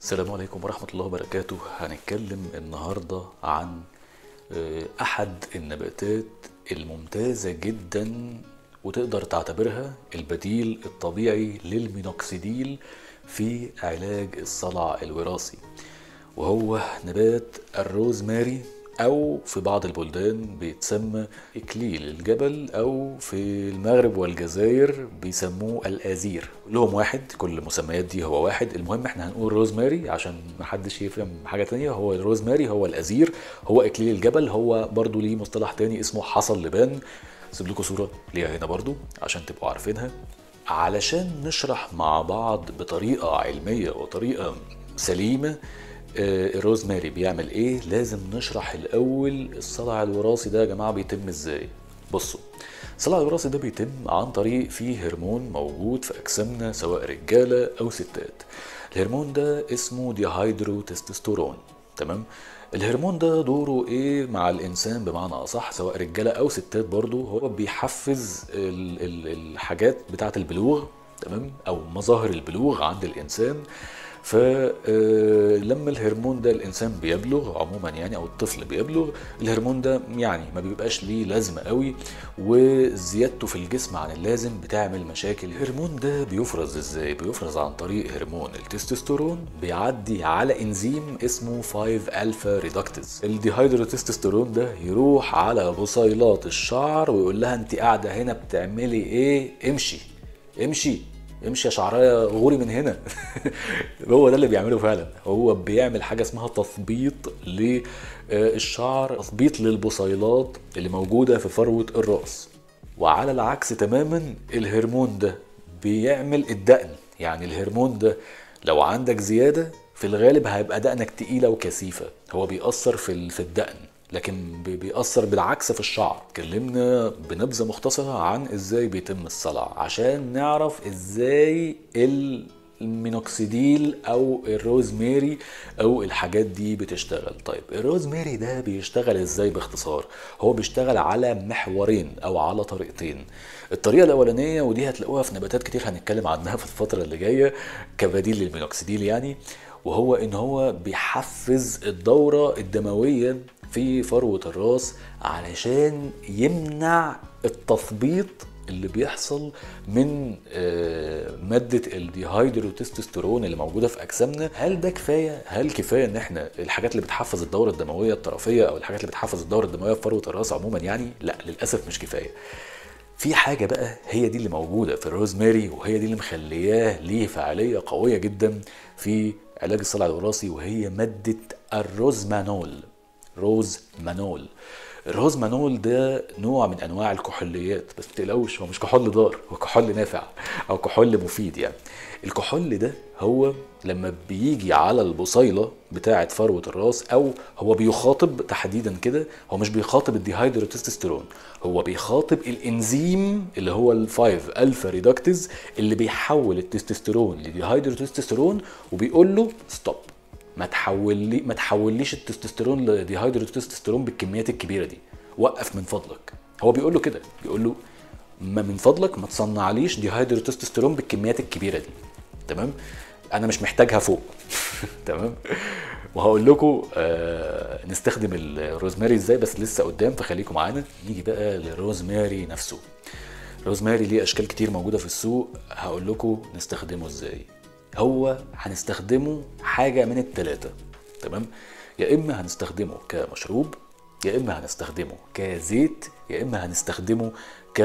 السلام عليكم ورحمة الله وبركاته هنتكلم النهاردة عن آه، أحد النباتات الممتازة جدا وتقدر تعتبرها البديل الطبيعي للمينوكسيديل في علاج الصلع الوراثي وهو نبات الروزماري أو في بعض البلدان بيتسمى إكليل الجبل أو في المغرب والجزائر بيسموه الأزير كلهم واحد كل المسميات دي هو واحد المهم احنا هنقول روزماري عشان محدش يفهم حاجة تانية هو الروزماري هو الأزير هو إكليل الجبل هو برضو ليه مصطلح تاني اسمه حصل لبان سيب لكم صورة ليها هنا برضو عشان تبقوا عارفينها علشان نشرح مع بعض بطريقة علمية وطريقة سليمة آه، الروزماري بيعمل ايه لازم نشرح الاول الصلع الوراثي ده يا جماعه بيتم ازاي بصوا الصلع الوراثي ده بيتم عن طريق فيه هرمون موجود في اجسامنا سواء رجاله او ستات الهرمون ده اسمه ديهايدرو تستوستيرون تمام الهرمون ده دوره ايه مع الانسان بمعنى اصح سواء رجاله او ستات برضه هو بيحفز ال- ال- الحاجات بتاعه البلوغ تمام او مظاهر البلوغ عند الانسان فلما الهرمون ده الانسان بيبلغ عموما يعني او الطفل بيبلغ الهرمون ده يعني ما بيبقاش ليه لازمه قوي وزيادته في الجسم عن اللازم بتعمل مشاكل الهرمون ده بيفرز ازاي بيفرز عن طريق هرمون التستوستيرون بيعدي على انزيم اسمه 5 الفا ريدكتز الديهايدروتستوستيرون ده يروح على بصيلات الشعر ويقول لها انت قاعده هنا بتعملي ايه امشي امشي امشي يا شعرايه غوري من هنا هو ده اللي بيعمله فعلا هو بيعمل حاجه اسمها تثبيط للشعر تثبيط للبصيلات اللي موجوده في فروه الراس وعلى العكس تماما الهرمون ده بيعمل الدقن يعني الهرمون ده لو عندك زياده في الغالب هيبقى دقنك تقيله وكثيفه هو بيأثر في ال- في الدقن لكن بي- بيأثر بالعكس في الشعر اتكلمنا بنبذة مختصرة عن ازاي بيتم الصلع عشان نعرف ازاي المينوكسيديل او الروزماري او الحاجات دي بتشتغل طيب الروزماري ده بيشتغل ازاي باختصار هو بيشتغل على محورين او على طريقتين الطريقة الأولانية ودي هتلاقوها في نباتات كتير هنتكلم عنها في الفترة اللي جاية كبديل للمينوكسيديل يعني وهو ان هو بيحفز الدورة الدموية في فروة الراس علشان يمنع التثبيط اللي بيحصل من آه، مادة الديهايدروتستوستيرون اللي موجودة في أجسامنا هل ده كفاية؟ هل كفاية إن إحنا الحاجات اللي بتحفز الدورة الدموية الطرفية أو الحاجات اللي بتحفز الدورة الدموية في فروة الراس عموما يعني؟ لا للأسف مش كفاية. في حاجة بقى هي دي اللي موجودة في الروزماري وهي دي اللي مخلياه ليه فعالية قوية جدا في علاج الصلع الوراثي وهي مادة الروزمانول روزمانول الروزمانول ده نوع من انواع الكحوليات بس ما تقلقوش هو مش كحول ضار هو كحول نافع او كحول مفيد يعني الكحول ده هو لما بيجي على البصيله بتاعه فروه الراس او هو بيخاطب تحديدا كده هو مش بيخاطب الديهايدروتستوستيرون هو بيخاطب الانزيم اللي هو ال 5 الفا ريدكتز اللي بيحول التستوستيرون لديهايدروتستوستيرون وبيقول له ستوب ما تحولي ما تحوليش التستوستيرون لديهايدروتستوستيرون بالكميات الكبيره دي وقف من فضلك هو بيقول له كده بيقول له ما من فضلك ما تصنعليش ديهايدروتستوستيرون بالكميات الكبيره دي تمام انا مش محتاجها فوق تمام وهقول لكم آه نستخدم الروزماري ازاي بس لسه قدام فخليكم معانا نيجي بقى للروزماري نفسه روزماري ليه اشكال كتير موجوده في السوق هقول لكم نستخدمه ازاي هو هنستخدمه حاجه من الثلاثه تمام يا اما هنستخدمه كمشروب يا اما هنستخدمه كزيت يا اما هنستخدمه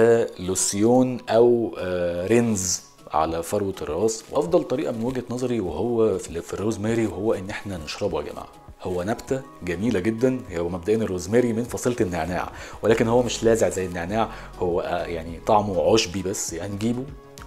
كلوسيون او آه، رينز على فروه الراس وافضل طريقه من وجهه نظري وهو في في الروزماري وهو ان احنا نشربه يا جماعه هو نبته جميله جدا هو مبدئيا الروزماري من فصيله النعناع ولكن هو مش لاذع زي النعناع هو آه، يعني طعمه عشبي بس هنجيبه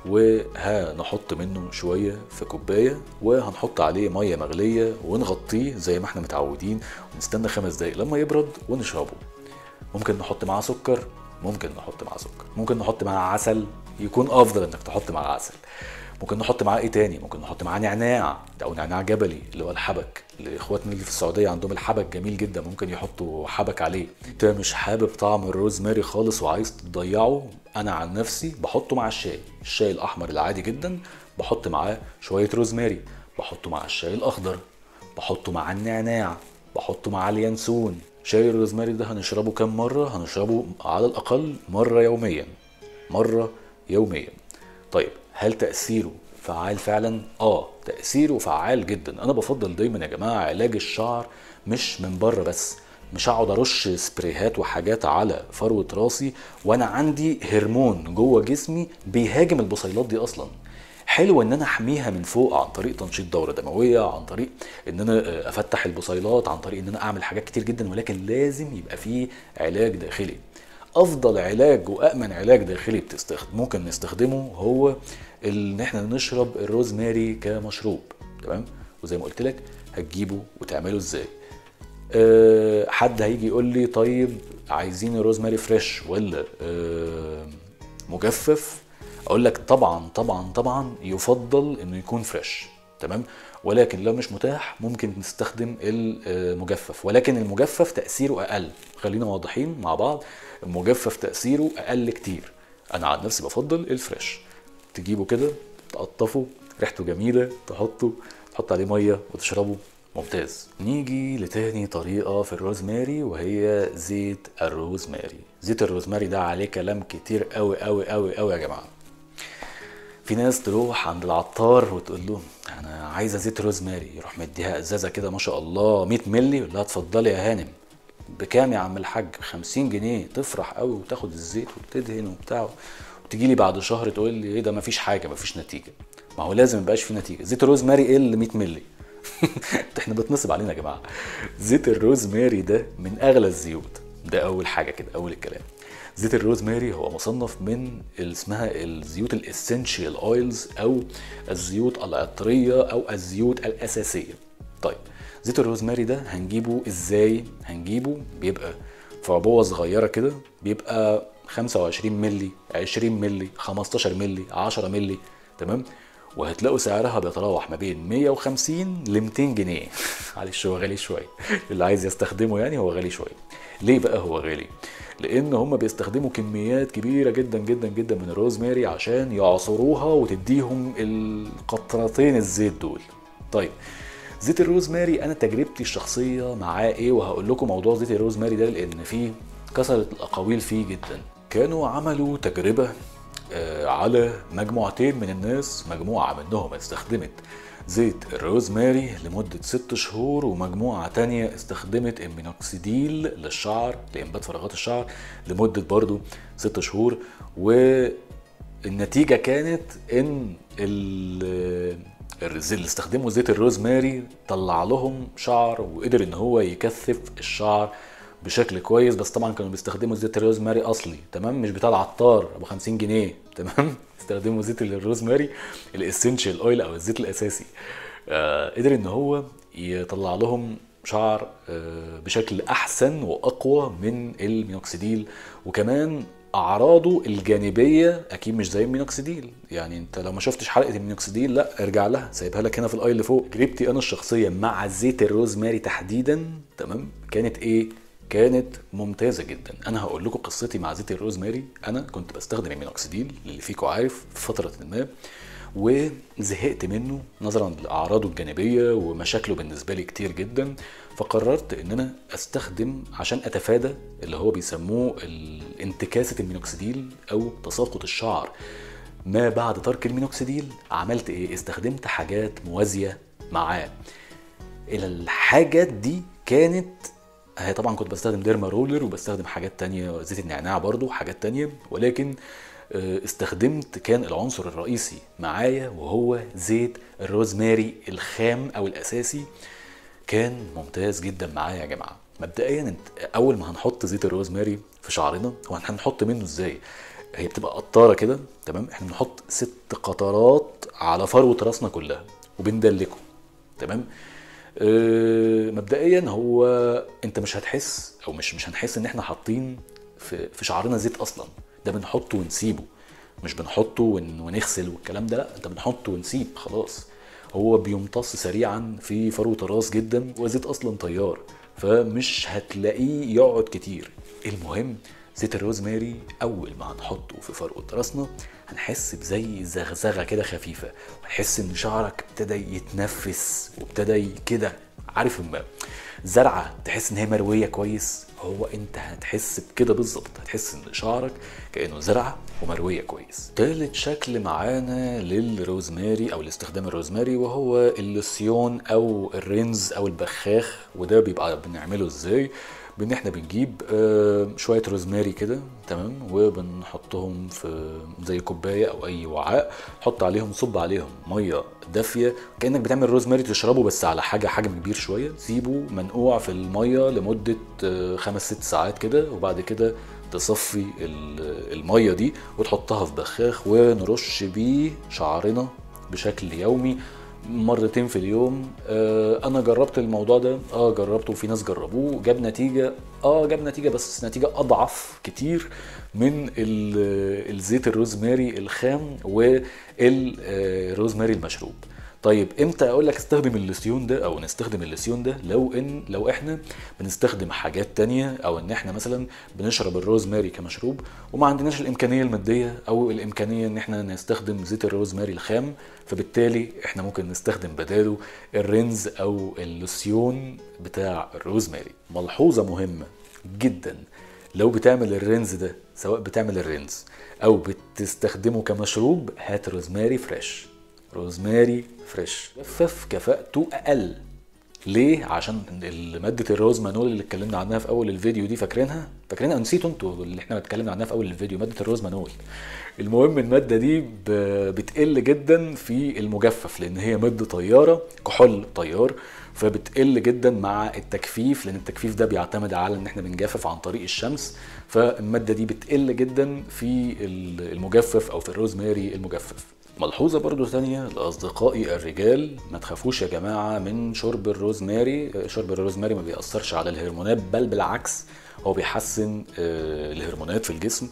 وهنحط منه شوية في كوباية وهنحط عليه مية مغلية ونغطيه زي ما احنا متعودين ونستنى خمس دقايق لما يبرد ونشربه ممكن نحط معاه سكر ممكن نحط معاه سكر ممكن نحط معاه عسل يكون افضل انك تحط معاه عسل ممكن نحط معاه ايه تاني ممكن نحط معاه نعناع او نعناع جبلي اللي هو الحبك لاخواتنا اللي في السعوديه عندهم الحبك جميل جدا ممكن يحطوا حبك عليه انت مش حابب طعم الروزماري خالص وعايز تضيعه انا عن نفسي بحطه مع الشاي الشاي الاحمر العادي جدا بحط معاه شويه روزماري بحطه مع الشاي الاخضر بحطه مع النعناع بحطه مع اليانسون شاي الروزماري ده هنشربه كم مرة؟ هنشربه على الأقل مرة يوميا مرة يوميا طيب هل تأثيره فعال فعلا؟ اه تأثيره فعال جدا أنا بفضل دايما يا جماعة علاج الشعر مش من بره بس مش هقعد ارش سبريهات وحاجات على فروه راسي وانا عندي هرمون جوه جسمي بيهاجم البصيلات دي اصلا حلو ان انا احميها من فوق عن طريق تنشيط دوره دمويه عن طريق ان انا افتح البصيلات عن طريق ان انا اعمل حاجات كتير جدا ولكن لازم يبقى فيه علاج داخلي افضل علاج وامن علاج داخلي بتستخدم ممكن نستخدمه هو ان احنا نشرب الروزماري كمشروب تمام وزي ما قلت لك هتجيبه وتعمله ازاي أه حد هيجي يقول لي طيب عايزين الروزماري فريش ولا أه مجفف اقول لك طبعا طبعا طبعا يفضل انه يكون فريش تمام ولكن لو مش متاح ممكن نستخدم المجفف ولكن المجفف تاثيره اقل خلينا واضحين مع بعض المجفف تاثيره اقل كتير انا عن نفسي بفضل الفريش تجيبه كده تقطفه ريحته جميله تحطه تحط عليه ميه وتشربه ممتاز نيجي لتاني طريقة في الروزماري وهي زيت الروزماري زيت الروزماري ده عليه كلام كتير قوي قوي قوي قوي يا جماعة في ناس تروح عند العطار وتقول له انا عايزه زيت روزماري يروح مديها ازازه كده ما شاء الله 100 مللي يقول لها اتفضلي يا هانم بكام يا عم الحاج 50 جنيه تفرح قوي وتاخد الزيت وتدهن وبتاع وتجي لي بعد شهر تقول لي ايه ده مفيش حاجه مفيش نتيجه ما هو لازم ميبقاش في نتيجه زيت روزماري ايه اللي 100 مللي احنا بتنصب علينا يا جماعه زيت الروزماري ده من اغلى الزيوت ده اول حاجه كده اول الكلام زيت الروزماري هو مصنف من اللي اسمها الزيوت الاسنشال اويلز او الزيوت العطريه او الزيوت الاساسيه طيب زيت الروزماري ده هنجيبه ازاي هنجيبه بيبقى في عبوه صغيره كده بيبقى 25 مللي 20 مللي 15 مللي 10 مللي تمام وهتلاقوا سعرها بيتراوح ما بين 150 ل 200 جنيه معلش هو غالي شويه اللي عايز يستخدمه يعني هو غالي شويه ليه بقى هو غالي لان هم بيستخدموا كميات كبيره جدا جدا جدا من الروزماري عشان يعصروها وتديهم القطرتين الزيت دول طيب زيت الروزماري انا تجربتي الشخصيه معاه ايه وهقول لكم موضوع زيت الروزماري ده لان فيه كثرت الاقاويل فيه جدا كانوا عملوا تجربه على مجموعتين من الناس مجموعة منهم استخدمت زيت الروزماري لمدة ست شهور ومجموعة تانية استخدمت المينوكسيديل للشعر لإنبات فراغات الشعر لمدة برضو ست شهور والنتيجة كانت إن اللي استخدموا زيت الروزماري طلع لهم شعر وقدر إن هو يكثف الشعر بشكل كويس بس طبعا كانوا بيستخدموا زيت الروزماري اصلي تمام مش بتاع العطار ابو 50 جنيه تمام استخدموا زيت الروزماري الاسنشال اويل او الزيت الاساسي آه قدر ان هو يطلع لهم شعر آه بشكل احسن واقوى من المينوكسيديل وكمان اعراضه الجانبيه اكيد مش زي المينوكسيديل يعني انت لو ما شفتش حلقه المينوكسيديل لا ارجع لها سايبها لك هنا في الاي اللي فوق تجربتي انا الشخصيه مع زيت الروزماري تحديدا تمام كانت ايه كانت ممتازة جدا أنا هقول لكم قصتي مع زيت الروزماري أنا كنت بستخدم المينوكسيديل اللي فيكم عارف في فترة ما وزهقت منه نظرا لاعراضه الجانبيه ومشاكله بالنسبه لي كتير جدا فقررت ان انا استخدم عشان اتفادى اللي هو بيسموه انتكاسه المينوكسيديل او تساقط الشعر ما بعد ترك المينوكسيديل عملت ايه استخدمت حاجات موازيه معاه الحاجات دي كانت هي طبعا كنت بستخدم ديرما رولر وبستخدم حاجات تانية زيت النعناع برضو حاجات تانية ولكن استخدمت كان العنصر الرئيسي معايا وهو زيت الروزماري الخام او الاساسي كان ممتاز جدا معايا يا جماعه مبدئيا انت اول ما هنحط زيت الروزماري في شعرنا هو هنحط منه ازاي هي بتبقى قطاره كده تمام احنا بنحط ست قطرات على فروه راسنا كلها وبندلكه تمام أه مبدئيا هو انت مش هتحس او مش مش هنحس ان احنا حاطين في في شعرنا زيت اصلا ده بنحطه ونسيبه مش بنحطه ون- ونغسل والكلام ده لا انت بنحطه ونسيب خلاص هو بيمتص سريعا في فروة الراس جدا وزيت اصلا طيار فمش هتلاقيه يقعد كتير المهم زيت الروزماري اول ما هنحطه في فروه راسنا هنحس بزي زغزغه كده خفيفه وهنحس ان شعرك ابتدى يتنفس وابتدى كده عارف اما زرعه تحس ان هي مرويه كويس هو انت هتحس بكده بالظبط هتحس ان شعرك كانه زرعه ومرويه كويس تالت شكل معانا للروزماري او لاستخدام الروزماري وهو اللوسيون او الرينز او البخاخ وده بيبقى بنعمله ازاي بان احنا بنجيب آه، شويه روزماري كده تمام وبنحطهم في زي كوبايه او اي وعاء حط عليهم صب عليهم ميه دافيه كانك بتعمل روزماري تشربه بس على حاجه حجم كبير شويه سيبه منقوع في الميه لمده آه، خمس ست ساعات كده وبعد كده تصفي ال- الميه دي وتحطها في بخاخ ونرش بيه شعرنا بشكل يومي مرتين في اليوم آه انا جربت الموضوع ده اه جربته وفي ناس جربوه جاب نتيجه اه جاب نتيجه بس نتيجه اضعف كتير من ال- الزيت الروزماري الخام والروزماري المشروب طيب امتى اقول لك استخدم الليسيون ده او نستخدم الليسيون ده لو ان لو احنا بنستخدم حاجات تانية او ان احنا مثلا بنشرب الروزماري كمشروب وما عندناش الامكانيه الماديه او الامكانيه ان احنا نستخدم زيت الروزماري الخام فبالتالي احنا ممكن نستخدم بداله الرينز او اللوسيون بتاع الروزماري ملحوظه مهمه جدا لو بتعمل الرينز ده سواء بتعمل الرينز او بتستخدمه كمشروب هات روزماري فريش روزماري فريش جفف كفاءته اقل ليه عشان ماده الروزمانول اللي اتكلمنا عنها في اول الفيديو دي فاكرينها فاكرينها نسيتوا انتوا اللي احنا اتكلمنا عنها في اول الفيديو ماده الروزمانول المهم الماده دي ب- بتقل جدا في المجفف لان هي ماده طياره كحول طيار فبتقل جدا مع التجفيف لان التجفيف ده بيعتمد على ان احنا بنجفف عن طريق الشمس فالماده دي بتقل جدا في المجفف او في الروزماري المجفف ملحوظة برضو ثانية لأصدقائي الرجال ما تخافوش يا جماعة من شرب الروزماري شرب الروزماري ما بيأثرش على الهرمونات بل بالعكس هو بيحسن آه، الهرمونات في الجسم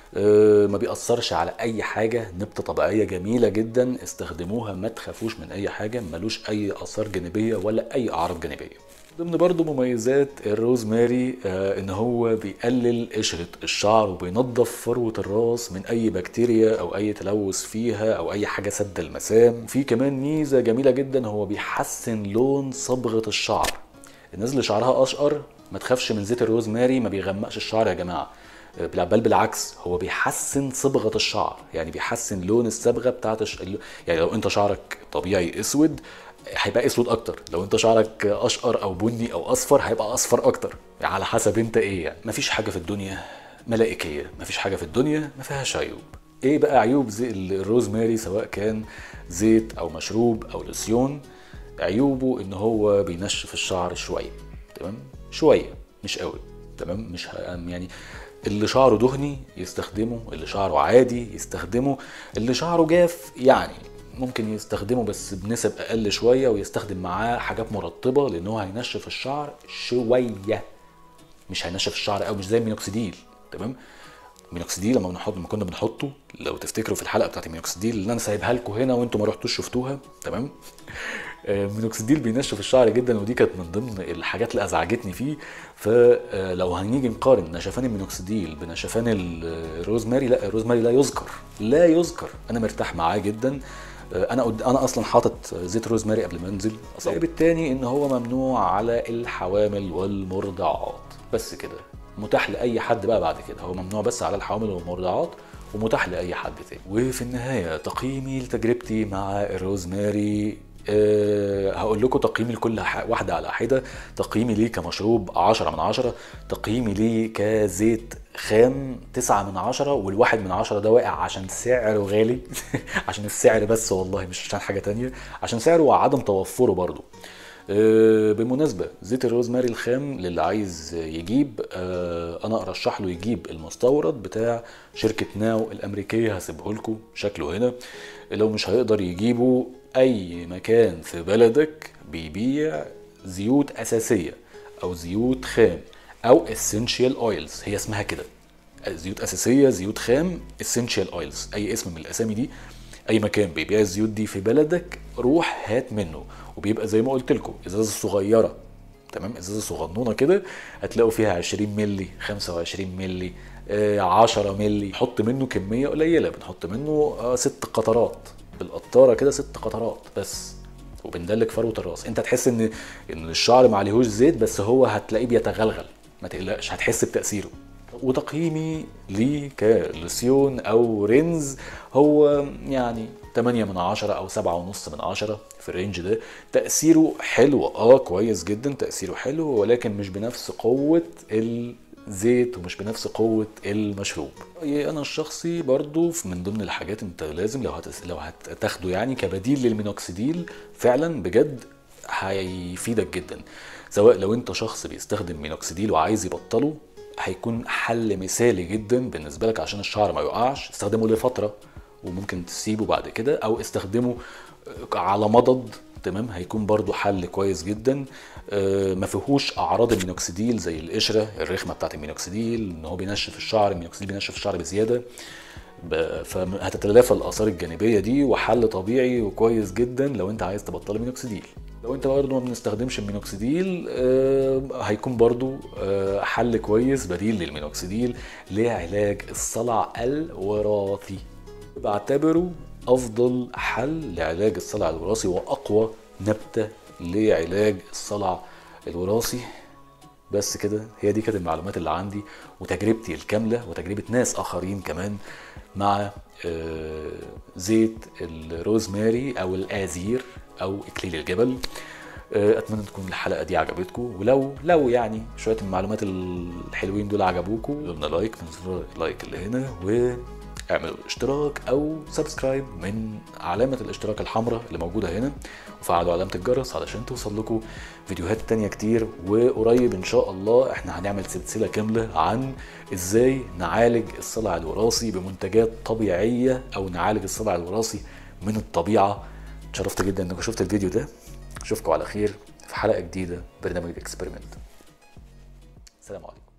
آه، ما بيأثرش على أي حاجة نبتة طبيعية جميلة جدا استخدموها ما تخافوش من أي حاجة ملوش أي آثار جانبية ولا أي أعراض جانبية ضمن برضو مميزات الروزماري آه ان هو بيقلل قشرة الشعر وبينظف فروة الراس من اي بكتيريا او اي تلوث فيها او اي حاجة سد المسام في كمان ميزة جميلة جدا هو بيحسن لون صبغة الشعر الناس اللي شعرها اشقر ما تخافش من زيت الروزماري ما بيغمقش الشعر يا جماعة آه، بل بل بالعكس هو بيحسن صبغة الشعر يعني بيحسن لون الصبغة بتاعت الش... يعني لو انت شعرك طبيعي اسود هيبقى اسود اكتر لو انت شعرك اشقر او بني او اصفر هيبقى اصفر اكتر يعني على حسب انت ايه يعني مفيش حاجه في الدنيا ملائكيه مفيش حاجه في الدنيا ما فيهاش عيوب ايه بقى عيوب زي الروزماري سواء كان زيت او مشروب او لوسيون عيوبه ان هو بينشف الشعر شويه تمام شويه مش قوي تمام مش ه- يعني اللي شعره دهني يستخدمه اللي شعره عادي يستخدمه اللي شعره جاف يعني ممكن يستخدمه بس بنسب اقل شويه ويستخدم معاه حاجات مرطبه لان هو هينشف الشعر شويه مش هينشف الشعر قوي مش زي المينوكسيديل تمام المينوكسيديل لما بنحط لما كنا بنحطه لو تفتكروا في الحلقه بتاعت المينوكسيديل اللي انا سايبها لكم هنا وانتم ما رحتوش شفتوها تمام آه، المينوكسيديل بينشف الشعر جدا ودي كانت من ضمن الحاجات اللي ازعجتني فيه فلو هنيجي نقارن نشفان المينوكسيديل بنشفان الروزماري لا الروزماري لا يذكر لا يذكر انا مرتاح معاه جدا آه، انا قد... انا اصلا حاطط زيت روزماري قبل ما انزل العيب التاني ان هو ممنوع على الحوامل والمرضعات بس كده متاح لاي حد بقى بعد كده هو ممنوع بس على الحوامل والمرضعات ومتاح لاي حد تاني وفي النهايه تقييمي لتجربتي مع الروزماري أه هقول لكم تقييمي لكل ح- واحدة على حدة تقييمي ليه كمشروب 10 من 10 تقييمي ليه كزيت خام 9 من 10 والواحد من 10 ده واقع عشان سعره غالي عشان السعر بس والله مش عشان حاجة تانية عشان سعره وعدم توفره برضو آه، بالمناسبة زيت الروزماري الخام للي عايز يجيب آه، انا ارشح له يجيب المستورد بتاع شركة ناو الامريكية هسيبه لكم شكله هنا لو مش هيقدر يجيبه اي مكان في بلدك بيبيع زيوت اساسية او زيوت خام او essential oils هي اسمها كده زيوت اساسيه زيوت خام essential oils اي اسم من الاسامي دي اي مكان بيبيع الزيوت دي في بلدك روح هات منه وبيبقى زي ما قلت لكم ازازه صغيره تمام ازازه صغنونه كده هتلاقوا فيها 20 مللي 25 مللي آه، 10 مللي نحط منه كميه قليله بنحط منه آه، ست قطرات بالقطاره كده ست قطرات بس وبندلك فروه الراس انت تحس ان ان الشعر ما عليهوش زيت بس هو هتلاقيه بيتغلغل ما تقلقش هتحس بتاثيره وتقييمي ليه كلوسيون او رينز هو يعني 8 من 10 او 7 ونص من 10 في الرينج ده تأثيره حلو اه كويس جدا تأثيره حلو ولكن مش بنفس قوة الزيت ومش بنفس قوة المشروب رأيي انا الشخصي برضو من ضمن الحاجات انت لازم لو هتس... لو هتاخده يعني كبديل للمينوكسيديل فعلا بجد هيفيدك جدا سواء لو انت شخص بيستخدم مينوكسيديل وعايز يبطله هيكون حل مثالي جدا بالنسبه لك عشان الشعر ما يقعش استخدمه لفتره وممكن تسيبه بعد كده او استخدمه على مضض تمام هيكون برضو حل كويس جدا آه، ما فيهوش اعراض المينوكسيديل زي القشره الرخمه بتاعت المينوكسيديل ان هو بينشف الشعر المينوكسيديل بينشف الشعر بزياده ب- فهتتلافى الاثار الجانبيه دي وحل طبيعي وكويس جدا لو انت عايز تبطل المينوكسيديل لو انت برضه ما بنستخدمش المينوكسيديل آه، هيكون برضه آه، حل كويس بديل للمينوكسيديل لعلاج الصلع الوراثي بعتبره افضل حل لعلاج الصلع الوراثي واقوى نبته لعلاج الصلع الوراثي بس كده هي دي كانت المعلومات اللي عندي وتجربتي الكامله وتجربه ناس اخرين كمان مع آه، زيت الروزماري او الازير او اكليل الجبل آه، اتمنى تكون الحلقه دي عجبتكم ولو لو يعني شويه المعلومات الحلوين دول عجبوكم قلنا لايك من زرار اللايك اللي هنا واعملوا اشتراك او سبسكرايب من علامه الاشتراك الحمراء اللي موجوده هنا وفعلوا علامه الجرس علشان توصل لكم فيديوهات تانية كتير وقريب ان شاء الله احنا هنعمل سلسله كامله عن ازاي نعالج الصلع الوراثي بمنتجات طبيعيه او نعالج الصلع الوراثي من الطبيعه اتشرفت جدا انكم شفت الفيديو ده اشوفكم على خير في حلقه جديده برنامج اكسبيرمنت سلام عليكم